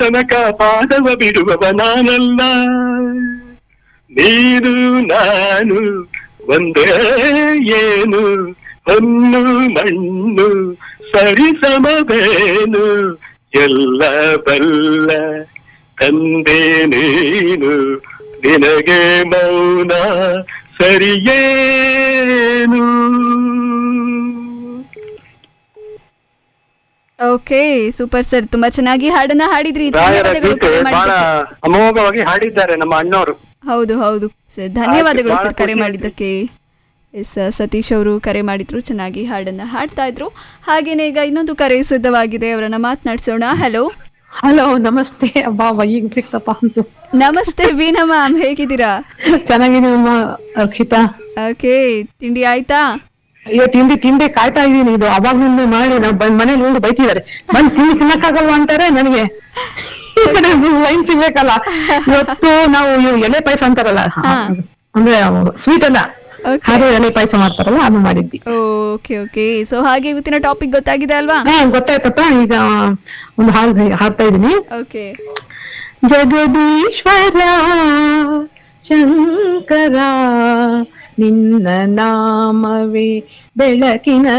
ತನಕ ಪಾದವ ಬಿಡುವವ ನಾನಲ್ಲ ನೀನು ನಾನು ಒಂದೇ ಏನು ಹೊನ್ನು ಮಣ್ಣು ಸರಿಸಮವೇನು ಎಲ್ಲ ಬಲ್ಲ ತಂದೆ ನೀನು ನಿನಗೆ ಮೌನ ಸರಿಯೇನು ಓಕೆ ಸೂಪರ್ ಸರ್ ತುಂಬಾ ಚೆನ್ನಾಗಿ ಹಾಡನ್ನ ಹಾಡಿದ್ರಿ ರಾಯರ ಧನ್ಯವಾದಗಳು ಗೀತೆ ಕರೆ ಬಹಳ ಮಾಡಿದ್ದಕ್ಕೆ. ಅಮೋಘವಾಗಿ ಹಾಡಿದ್ದಾರೆ ನಮ್ಮ ಅಣ್ಣವರು ಹೌದು ಹೌದು ಸರ್ ಧನ್ಯವಾದಗಳು ಆಯ್ತು, ಸರ್ ಬಹಳ ಕರೆ ಖುಷಿ ಮಾಡಿದ್ದಕ್ಕೆ ಎಸ್ ಸತೀಶ್ ಅವರು ಕರೆ ಮಾಡಿದ್ರು ಚೆನ್ನಾಗಿ ಹಾಡನ್ನ ಹಾಡ್ತಾ ಇದ್ರು ಹಾಗೇನೆ ಈಗ ಇನ್ನೊಂದು ಕರೆ ಸಿದ್ಧವಾಗಿದೆ ಅವರನ್ನ ಮಾತನಾಡ್ಸೋಣ ಹಲೋ ಹಲೋ ನಮಸ್ತೆ ಅಬ್ಬಾ ಅಬ್ಬಾ, ಈಗ ಸಿಕ್ತಪ್ಪ ಅಂತು ನಮಸ್ತೆ ವೀಣಾ ಮ್ಯಾಮ್ ಹೇಗಿದ್ದೀರಾ ಚೆನ್ನಾಗಿದ್ದೀನಮ್ಮ ರಕ್ಷಿತಾ ಓಕೆ ತಿಂಡಿ ಆಯ್ತಾ ಅಯ್ಯೋ ತಿಂಡಿ ತಿಂಡಿ ಕಾಯ್ತಾ ಇದೀನಿ ಇದು ಅವಾಗ್ನಿಂದ ಮಾಡಿ ನಾವು ಬಂದ್ ಮನೇಲಿ ನೋಡಿ ಬೈತಿದ್ದಾರೆ ಬಂದ್ ತಿಂಡಿ ತಿನ್ನಕ್ಕಾಗಲ್ವಾ ಅಂತಾರೆ ನನಗೆ ಲೈನ್ ಸಿಗ್ಬೇಕಲ್ಲ ಇವತ್ತು ನಾವು ಇವು ಎಲೆ ಪಾಯಸ ಅಂತಾರಲ್ಲ ಅಂದ್ರೆ ಸ್ವೀಟ್ ಅಲ್ಲ Okay. ಹಾಗೆ ಎಲೆ ಪಾಯಸ ಮಾಡ್ತಾರಲ್ಲ ಅದು ಮಾಡಿದ್ವಿ ಓಕೆ ಓಕೆ ಸೊ ಹಾಗೆ ಇವತ್ತಿನ ಟಾಪಿಕ್ ಗೊತ್ತಾಗಿದೆ ಅಲ್ವಾ ಹಾ ಗೊತ್ತಾಯ್ತಪ್ಪ ಈಗ ಒಂದು ಹಾಡು ಹಾಡ್ತಾ ಇದೀನಿ ಓಕೆ ಜಗದೀಶ್ವರ ಶಂಕರ ನಿನ್ನ ನಾಮವೇ ಬೆಳಕಿನ